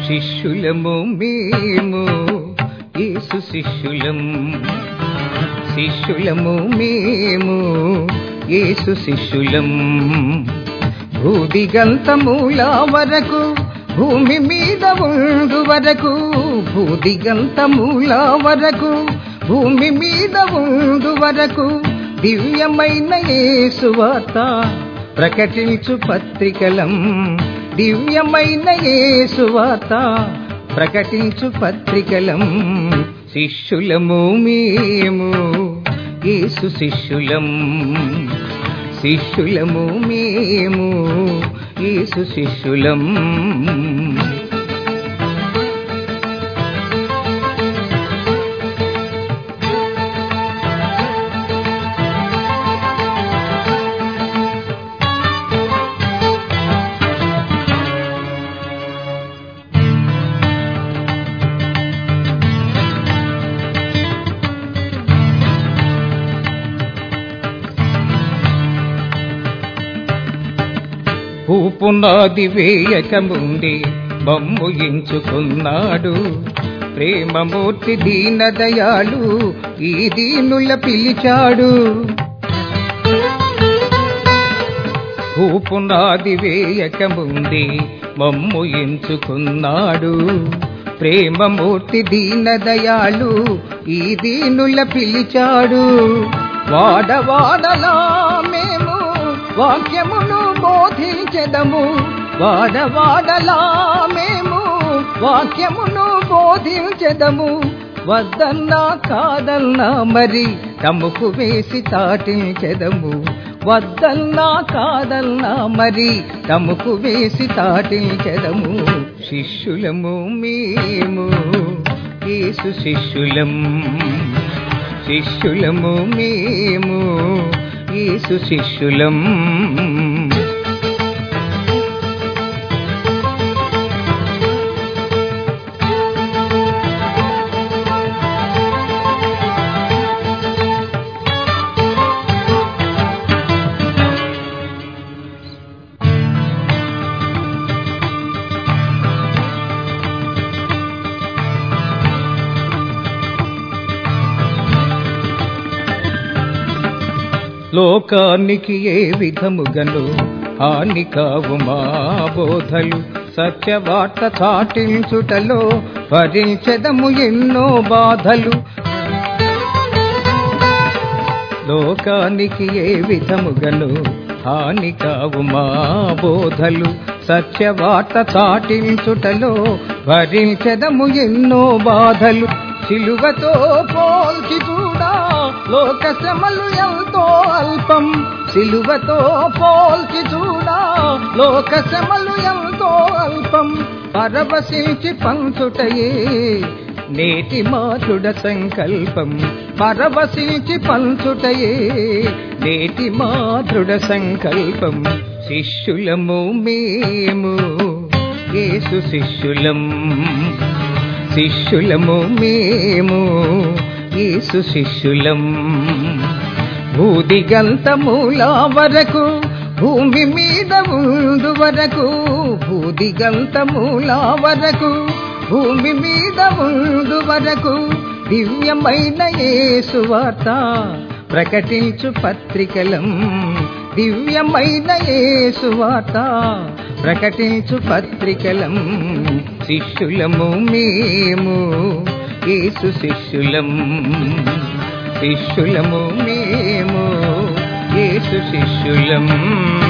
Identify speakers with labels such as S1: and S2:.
S1: శిష్యులము మేము యేసు శిష్యులం శిష్యులము మేము యేసు శిష్యులం భూదిగంతమూల వరకు భూమి మీద ఉండు వరకు భూదిగంతమూల వరకు భూమి మీద ఉండు వరకు దివ్యమైన యేసువార్త ప్రకటించు పత్రికలం దివ్యమైన యేసువార్త ప్రకటించు పత్రికలం శిష్యులము మేము యేసు శిష్యులం శిష్యులము మేము యేసు శిష్యులం పూపునాది వేయక ముందే బొమ్ము ఎంచుకున్నాడు ప్రేమమూర్తి దీనదయాలు ఈ దీనుల పిలిచాడు పూపునాది వేయక ముందే మమ్ము ఎంచుకున్నాడు ప్రేమమూర్తి దీనదయాలు ఈ దీనుల పిలిచాడు వాడవాడలా మేము వాక్యమును బోధించెదము వాడవాడలా మేము వాక్యమును బోధించెదము వద్దన్నా కాదన్నా మరి తమకు వేసి తాటించెదము వద్దన్నా కాదన్నా మరి తమకు వేసి తాటించెదము శిష్యులము మేము యేసు శిష్యులం శిష్యులము మేము యేసు శిష్యులం లోకానికి ఏ విధముగను హాని కావు మా బోధలు సత్యవార్త చాటించుటలో భరించదము ఎన్నో బాధలు లోకానికి ఏ విధముగను హాని కావు మా బోధలు సత్యవార్త చాటించుటలో భరించదము ఎన్నో బాధలు సిలువతో పోల్చి చూడా లోక శ్రమలు ఎంతో అల్పం సిలువతో పోల్చి చూడా లోక శ్రమలు ఎంతో అల్పం పరవశించి పంచుటయే నేటి మాతుడ సంకల్పం పరవశించి పంచుటయే నేటి మాతృడ సంకల్పం శిష్యులము మేము యేసు శిష్యులం శిష్యులము మేము యేసు శిష్యులం భూదిగంతమూల వరకు భూమి మీద ఉండు వరకు భూదిగంతమూల వరకు భూమి మీద ఉండు వరకు దివ్యమైన యేసువార్త ప్రకటించు పత్రికలం దివ్యమైన యేసువార్త ప్రకటించు పత్రికలం శిష్యులము మేము యేసు శిష్యులం శిష్యులము మేము యేసు శిష్యులం